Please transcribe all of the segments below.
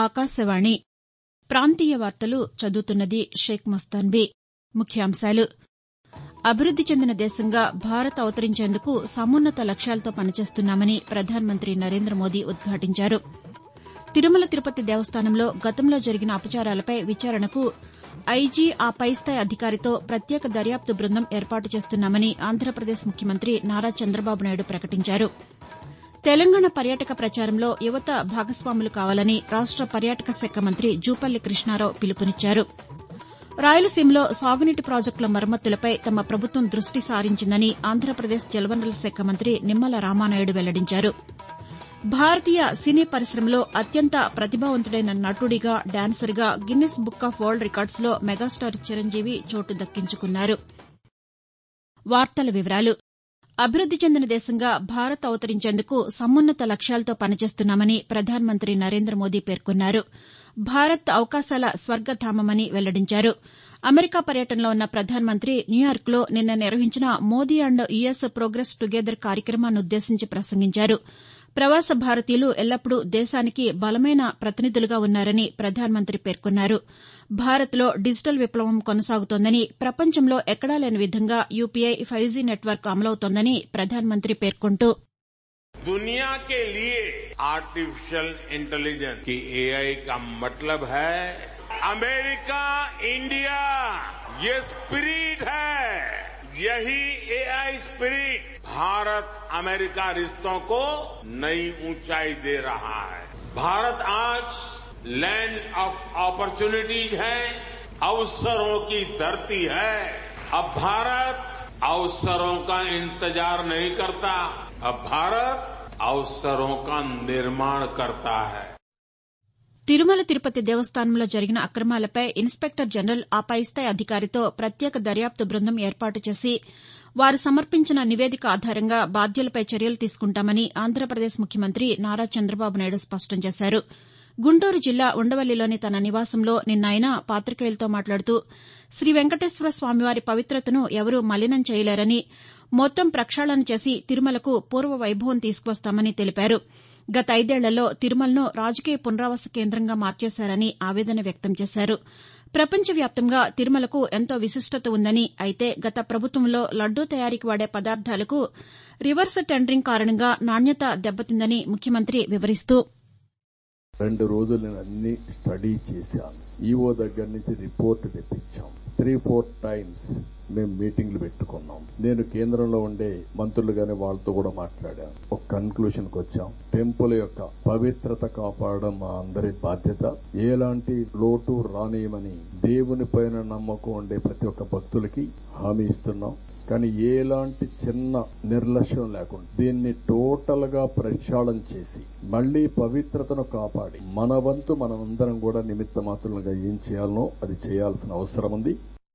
ఆకాశవాణి ప్రాంతీయ వార్తలు చదువుతున్నది షేక్ మస్తాన్బీ ముఖ్యాంశాలు అభివృద్ది చెందిన దేశంగా భారత్ అవతరించేందుకు సమున్నత లక్ష్యాలతో పనిచేస్తున్నామని ప్రధానమంత్రి నరేంద్ర మోదీ ఉద్ఘాటించారు తిరుమల తిరుపతి దేవస్థానంలో గతంలో జరిగిన అపచారాలపై విచారణకు ఐజీ ఆ పైస్థాయి అధికారితో ప్రత్యేక దర్యాప్తు బృందం ఏర్పాటు చేస్తున్నామని ఆంధ్రప్రదేశ్ ముఖ్యమంత్రి నారా చంద్రబాబు నాయుడు ప్రకటించారు తెలంగాణ పర్యాటక ప్రచారంలో యువత భాగస్వాములు కావాలని రాష్ట పర్యాటక శాఖ మంత్రి జూపల్లి కృష్ణారావు పిలుపునిచ్చారు రాయలసీమలో సాగునీటి ప్రాజెక్టుల మరమ్మతులపై తమ ప్రభుత్వం దృష్టి సారించిందని ఆంధ్రప్రదేశ్ జలవనరుల శాఖ మంత్రి నిమ్మల రామానాయుడు వెల్లడించారు భారతీయ సినీ పరిశ్రమలో అత్యంత ప్రతిభావంతుడైన నటుడిగా డాన్సర్గా Guinness book of world రికార్డ్స్లో megastar Chiranjeevi చోటు దక్కించుకున్నారు అభివృద్ది చెందిన దేశంగా భారత్ అవతరించేందుకు సమున్నత లక్ష్యాలతో పనిచేస్తున్నామని ప్రధానమంత్రి నరేంద్ర మోదీ పేర్కొన్నారు భారత్ అవకాశాల స్వర్గధామమని వెల్లడించారు అమెరికా పర్యటనలో ఉన్న ప్రధానమంత్రి న్యూయార్క్లో నిన్న నిర్వహించిన Modi and US progress together కార్యక్రమాన్నుద్దేశించి ప్రసంగించారు ప్రవాస భారతీయులు ఎల్లప్పుడూ దేశానికి బలమైన ప్రతినిధులుగా ఉన్నారని ప్రధానమంత్రి పేర్కొన్నారు భారత్లో డిజిటల్ విప్లవం కొనసాగుతోందని ప్రపంచంలో ఎక్కడా లేని విధంగా యూపీఐ ఫైవ్ జీ నెట్వర్క్ అమలవుతోందని ప్రధానమంత్రి పేర్కొంటూ दुनिया के लिए आर्टिफिशियल इंटेलिजेंस की एआई का मतलब है अमेरिका इंडिया ये स्पिरिट है यही एआई स्पिरिट भारत अमेरिका रिश्तों को नई ऊंचाई दे रहा है भारत आज लैंड ऑफ अपॉर्चुनिटीज है अवसरों की धरती है अब भारत अवसरों का इंतजार नहीं करता अब भारत अवसरों का निर्माण करता है తిరుమల తిరుపతి దేవస్థానంలో జరిగిన అక్రమాలపై ఇన్స్పెక్టర్ జనరల్ ఆ పైస్థాయి అధికారితో ప్రత్యేక దర్యాప్తు బృందం ఏర్పాటు చేసి వారు సమర్పించిన నివేదిక ఆధారంగా బాధ్యులపై చర్యలు తీసుకుంటామని ఆంధ్రప్రదేశ్ ముఖ్యమంత్రి నారా చంద్రబాబు నాయుడు స్పష్టం చేశారు గుంటూరు జిల్లా ఉండవల్లిలోని తన నివాసంలో నిన్న ఆయన పాతికేయులతో మాట్లాడుతూ శ్రీ వెంకటేశ్వర స్వామివారి పవిత్రతను ఎవరూ మలినం చేయలేరని మొత్తం ప్రక్షాళన చేసి తిరుమలకు పూర్వ వైభవం తీసుకువస్తామని తెలిపారు గత ఐదేళ్లలో తిరుమలను రాజకీయ పునరావాస కేంద్రంగా మార్చేశారని ఆవేదన వ్యక్తం చేశారు ప్రపంచవ్యాప్తంగా తిరుమలకు ఎంతో విశిష్టత ఉందని అయితే గత ప్రభుత్వంలో లడ్డూ తయారీకి వాడే పదార్థాలకు రివర్స్ టెండరింగ్ కారణంగా నాణ్యత దెబ్బతిందని ముఖ్యమంత్రి వివరిస్తూ రెండు రోజులు నేను అన్ని స్టడీ చేశాను ఈఓ దగ్గర నుంచి రిపోర్ట్ తెప్పించాం త్రీ ఫోర్ టైమ్స్ మేము మీటింగ్లు పెట్టుకున్నాం నేను కేంద్రంలో ఉండే మంత్రులు గాని వాళ్ళతో కూడా మాట్లాడాను ఒక కన్క్లూషన్ కి వచ్చాం టెంపుల్ యొక్క పవిత్రత కాపాడడం మా అందరి బాధ్యత ఎలాంటి లోటు రానియమని దేవుని పైన నమ్మకం ఉండే ప్రతి ఒక్క భక్తులకి హామీ ఇస్తున్నాం కానీ ఎలాంటి చిన్న నిర్లక్ష్యం లేకుండా దీన్ని టోటల్ గా ప్రక్షాళన చేసి మళ్లీ పవిత్రతను కాపాడి మన వంతు మనమందరం కూడా నిమిత్త మాత్రులుగా ఏం చేయాలనో అది చేయాల్సిన అవసరం ఉంది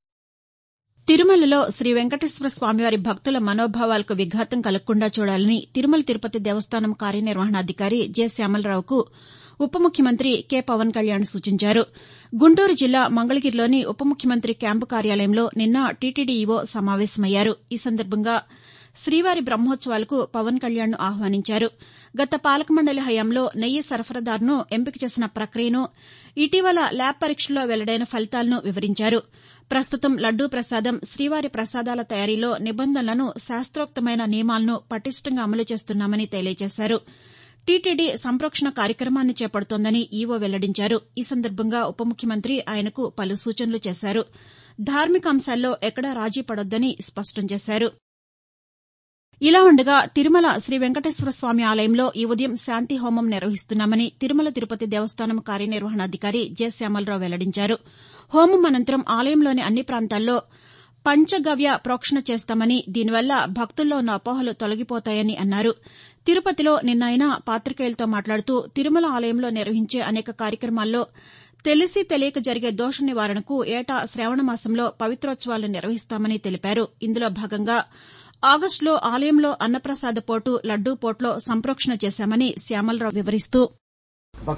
తిరుమలలో శ్రీ వెంకటేశ్వర స్వామివారి భక్తుల మనోభావాలకు విఘాతం కలగకుండా చూడాలని తిరుమల తిరుపతి దేవస్థానం కార్యనిర్వహణాధికారి జె శ్యామలరావుకు ఉప ముఖ్యమంత్రి కె పవన్ కళ్యాణ్ సూచించారు గుంటూరు జిల్లా మంగళగిరిలోని ఉప ముఖ్యమంత్రి క్యాంపు కార్యాలయంలో నిన్న టీటీడీ ఈవో సమావేశమయ్యారు ఈ సందర్భంగా శ్రీవారి బ్రహ్మోత్సవాలకు పవన్ కళ్యాణ్ను ఆహ్వానించారు గత పాలకమండలి హయాంలో నెయ్యి సరఫరాదారును ఎంపిక చేసిన ప్రక్రియను ఇటీవల ల్యాబ్ పరీక్షల్లో వెల్లడైన ఫలితాలను వివరించారు ప్రస్తుతం లడ్డూ ప్రసాదం శ్రీవారి ప్రసాదాల తయారీలో నిబంధనలను శాస్త్రోక్తమైన నియమాలను పటిష్టంగా అమలు చేస్తున్నామని తెలియజేశారు టీటీడీ సంప్రోక్షణ కార్యక్రమాన్ని చేపడుతోందని ఈవో వెల్లడించారు ఈ సందర్భంగా ఉప ముఖ్యమంత్రి ఆయనకు పలు సూచనలు చేశారు ధార్మిక అంశాల్లో ఎక్కడా రాజీ పడొద్దని స్పష్టం చేశారు ఇలా ఉండగా తిరుమల శ్రీ వెంకటేశ్వర స్వామి ఆలయంలో ఈ ఉదయం శాంతి హోమం నిర్వహిస్తున్నామని తిరుమల తిరుపతి దేవస్థానం కార్యనిర్వహణాధికారి జె శ్యామలరావు వెల్లడించారు హోమం అనంతరం ఆలయంలోని అన్ని ప్రాంతాల్లో పంచగవ్య ప్రోక్షణ చేస్తామని దీనివల్ల భక్తుల్లో ఉన్న అపోహలు తొలగిపోతాయని అన్నారు తిరుపతిలో నిన్న ఆయన పాతికేయులతో మాట్లాడుతూ తిరుమల ఆలయంలో నిర్వహించే అనేక కార్యక్రమాల్లో తెలిసి తెలియక జరిగే దోష నివారణకు ఏటా శ్రావణ మాసంలో పవిత్రోత్సవాలు నిర్వహిస్తామని తెలిపారు ఇందులో భాగంగా ఆగస్టులో ఆలయంలో అన్నప్రసాద పోటు లడ్డూ పోట్లో సంప్రోక్షణ చేశామని శ్యామలరావు వివరిస్తూ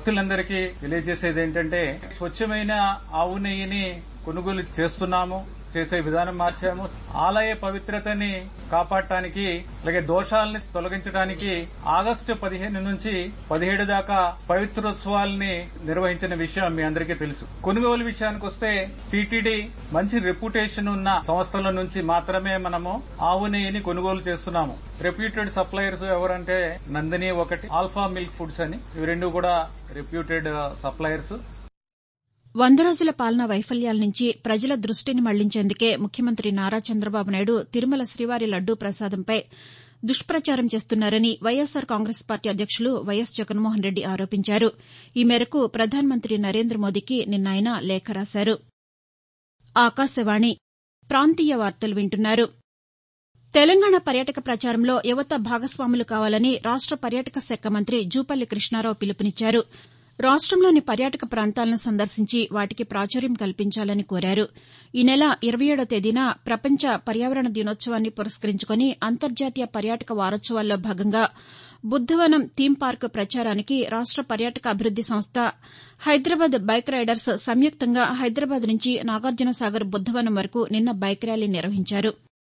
భక్తులందరికీ తెలియజేసేది ఏంటంటే స్వచ్ఛమైన ఆవు నెయ్యిని కొనుగోలు చేస్తున్నాము చేసే విధానం మార్చాము ఆలయ పవిత్రతని కాపాడటానికి అలాగే దోషాలని తొలగించడానికి ఆగస్టు పదిహేను నుంచి పదిహేడు దాకా పవిత్రోత్సవాల్ని నిర్వహించిన విషయం మీ అందరికీ తెలుసు కొనుగోలు విషయానికి వస్తే టీటీడీ మంచి రెప్యుటేషన్ ఉన్న సంస్థల నుంచి మాత్రమే మనము ఆవు నెయ్యిని కొనుగోలు చేస్తున్నాము రెప్యూటెడ్ సప్లయర్స్ ఎవరంటే నందిని ఒకటి ఆల్ఫా మిల్క్ ఫుడ్స్ అని ఇవి రెండు కూడా రెప్యూటెడ్ సప్లయర్స్ వంద రోజుల పాలనా వైఫల్యాల నుంచి ప్రజల దృష్టిని మళ్లించేందుకే ముఖ్యమంత్రి నారా చంద్రబాబు నాయుడు తిరుమల శ్రీవారి లడ్డూ ప్రసాదంపై దుష్పచారం చేస్తున్నారని వైఎస్సార్ కాంగ్రెస్ పార్టీ అధ్యక్షులు వైఎస్ జగన్మోహన్ రెడ్డి ఆరోపించారు ఈ మేరకు ప్రధానమంత్రి నరేంద్ర మోదీకి నిన్న ఆయన లేఖ రాశారు ఆకాశవాణి ప్రాంతీయ వార్తలు వింటున్నారు తెలంగాణ పర్యాటక ప్రచారంలో యువత భాగస్వాములు కావాలని రాష్ట పర్యాటక శాఖ మంత్రి జూపల్లి కృష్ణారావు పిలుపునిచ్చారు రాష్టంలోని పర్యాటక ప్రాంతాలను సందర్శించి వాటికి ప్రాచుర్యం కల్పించాలని కోరారు ఈ నెల ఇరవై ఏడో తేదీన ప్రపంచ పర్యావరణ దినోత్సవాన్ని పురస్కరించుకుని అంతర్జాతీయ పర్యాటక వారోత్సవాల్లో భాగంగా బుద్దవనం థీమ్ పార్క్ ప్రచారానికి రాష్ట పర్యాటక అభివృద్ది సంస్థ హైదరాబాద్ బైక్ రైడర్స్ సంయుక్తంగా హైదరాబాద్ నుంచి నాగార్జునసాగర్ బుద్దవనం వరకు నిన్న బైక్ ర్యాలీ నిర్వహించారు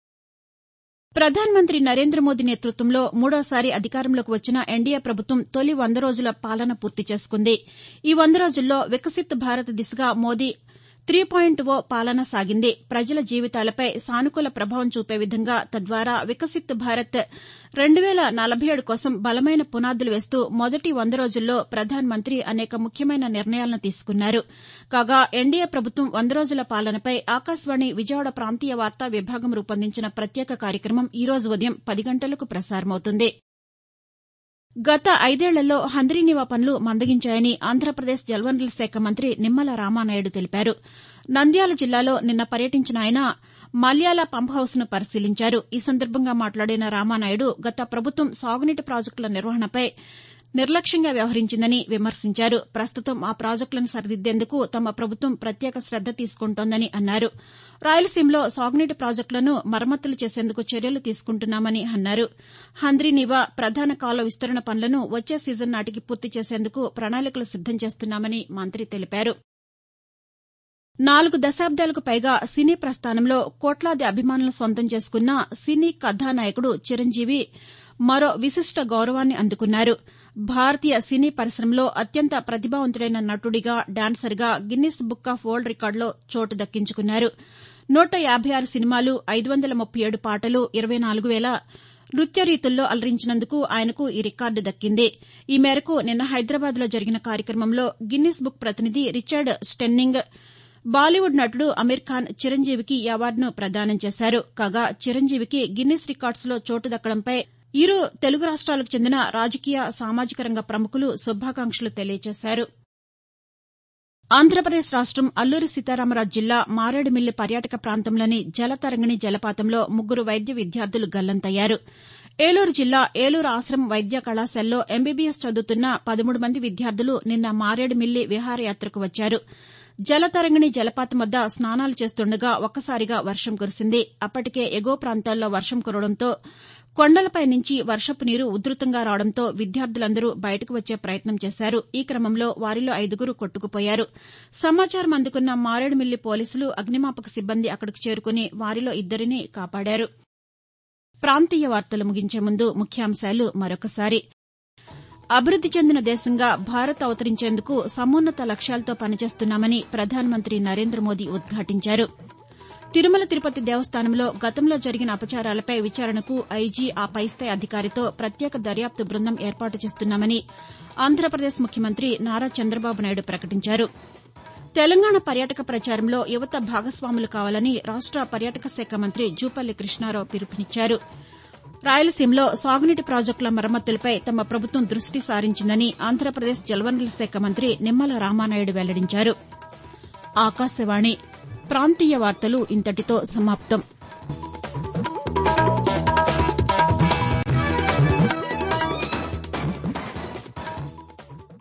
ప్రధానమంత్రి నరేంద్ర మోదీ నేతృత్వంలో మూడోసారి అధికారంలోకి వచ్చిన ఎన్డీఏ ప్రభుత్వం తొలి వంద రోజుల పాలన పూర్తి చేసుకుంది ఈ వంద రోజుల్లో వికసిత్ భారత్ దిశగా మోదీ త్రీ పాయింట్ ఓ పాలన సాగింది ప్రజల జీవితాలపై సానుకూల ప్రభావం చూపే విధంగా తద్వారా వికసిత్ భారత్ రెండు వేల నలభై ఏడు కోసం బలమైన పునాదులు వేస్తూ మొదటి వంద రోజుల్లో ప్రధానమంత్రి అనేక ముఖ్యమైన నిర్ణయాలను తీసుకున్నారు కాగా ఎన్డీఏ ప్రభుత్వం వంద రోజుల పాలనపై ఆకాశవాణి విజయవాడ ప్రాంతీయ వార్తా విభాగం రూపొందించిన ప్రత్యేక కార్యక్రమం ఈ రోజు ఉదయం పది గంటలకు ప్రసారమవుతుంది గత ఐదేళ్లలో హంద్రీనీవా పనులు మందగించాయని ఆంధ్రప్రదేశ్ జలవనరుల శాఖ మంత్రి నిమ్మల రామానాయుడు తెలిపారు నంద్యాల జిల్లాలో నిన్న పర్యటించిన ఆయన మల్యాల పంప్ హౌస్ను పరిశీలించారు ఈ సందర్భంగా మాట్లాడిన రామానాయుడు గత ప్రభుత్వం సాగునీటి ప్రాజెక్టుల నిర్వహణపై నిర్లక్ష్యంగా వ్యవహరించిందని విమర్శించారు ప్రస్తుతం ఆ ప్రాజెక్టులను సరిదిద్దేందుకు తమ ప్రభుత్వం ప్రత్యేక శ్రద్ద తీసుకుంటోందని అన్నారు రాయలసీమలో సాగునీటి ప్రాజెక్టులను మరమ్మతులు చేసేందుకు చర్యలు తీసుకుంటున్నామని అన్నారు హంద్రీనీవా ప్రధాన కాలువ విస్తరణ పనులను వచ్చే సీజన్ నాటికి పూర్తి చేసేందుకు ప్రణాళికలు సిద్దం చేస్తున్నామని మంత్రి తెలిపారు నాలుగు దశాబ్దాలకు పైగా సినీ ప్రస్థానంలో కోట్లాది అభిమానులను సొంతం చేసుకున్న సినీ కథానాయకుడు చిరంజీవి మరో విశిష్ట గౌరవాన్ని అందుకున్నారు భారతీయ సినీ పరిశ్రమలో అత్యంత ప్రతిభావంతుడైన నటుడిగా డాన్సర్గా గిన్నిస్ బుక్ ఆఫ్ వరల్డ్ రికార్డులో చోటు దక్కించుకున్నారు నూట యాభై ఆరు సినిమాలు ఐదు వందల ముప్పై ఏడు పాటలు ఇరవై నాలుగు వేల నృత్య రీతుల్లో అలరించినందుకు ఆయనకు ఈ రికార్డు దక్కింది ఈ మేరకు నిన్న హైదరాబాద్లో జరిగిన కార్యక్రమంలో గిన్నిస్ బుక్ ప్రతినిధి రిచర్డ్ స్టెన్నింగ్ బాలీవుడ్ నటుడు అమీర్ ఖాన్ చిరంజీవికి ఈ అవార్డును ప్రదానం చేశారు కాగా చిరంజీవికి గిన్నిస్ రికార్డ్స్లో చోటు దక్కడంపై ఇరు తెలుగు రాష్ట్రాలకు చెందిన రాజకీయ సామాజిక రంగ ప్రముఖులు శుభాకాంక్షలు తెలియజేశారు ఆంధ్రప్రదేశ్ రాష్టం అల్లూరి సీతారామరాజు జిల్లా మారేడుమిల్లి పర్యాటక ప్రాంతంలోని జలతరంగిణి జలపాతంలో ముగ్గురు వైద్య విద్యార్థులు గల్లంతయ్యారు ఏలూరు జిల్లా ఏలూరు ఆశ్రమం వైద్య కళాశాలలో ఎంబీబీఎస్ చదువుతున్న పదమూడు మంది విద్యార్థులు నిన్న మారేడుమిల్లి విహారయాత్రకు వచ్చారు జలతరంగిణి జలపాతం వద్ద స్నానాలు చేస్తుండగా ఒక్కసారిగా వర్షం కురిసింది అప్పటికే ఎగువ ప్రాంతాల్లో వర్షం కురవడంతో కొండలపై నుంచి వర్షపు నీరు ఉధృతంగా రావడంతో విద్యార్థులందరూ బయటకు వచ్చే ప్రయత్నం చేశారు ఈ క్రమంలో వారిలో ఐదుగురు కొట్టుకుపోయారు సమాచారం అందుకున్న మారేడుమిల్లి పోలీసులు అగ్నిమాపక సిబ్బంది అక్కడికి చేరుకుని వారిలో ఇద్దరిని కాపాడారు ప్రాంతీయ వార్తలు ముగించే ముందు ముఖ్యాంశాలు మరొకసారి అభివృద్ది చెందిన దేశంగా భారత్ అవతరించేందుకు సమున్నత లక్ష్యాలతో పనిచేస్తున్నామని ప్రధానమంత్రి నరేంద్ర మోదీ ఉద్ఘాటించారు తిరుమల తిరుపతి దేవస్థానంలో గతంలో జరిగిన అపచారాలపై విచారణకు ఐజీ ఆ పైస్థాయి అధికారితో ప్రత్యేక దర్యాప్తు బృందం ఏర్పాటు చేస్తున్నామని ఆంధ్రప్రదేశ్ ముఖ్యమంత్రి నారా చంద్రబాబు నాయుడు ప్రకటించారు తెలంగాణ పర్యాటక ప్రచారంలో యువత భాగస్వాములు కావాలని రాష్ట పర్యాటక శాఖ మంత్రి జూపల్లి కృష్ణారావు పిలుపునిచ్చారు రాయలసీమలో సాగునీటి ప్రాజెక్టుల మరమ్మతులపై తమ ప్రభుత్వం దృష్టి సారించిందని ఆంధ్రప్రదేశ్ జలవనరుల శాఖ మంత్రి నిమ్మల రామానాయుడు వెల్లడించారు ఆకాశవాణి ప్రాంతీయ వార్తలు ఇంతటితో సమాప్తం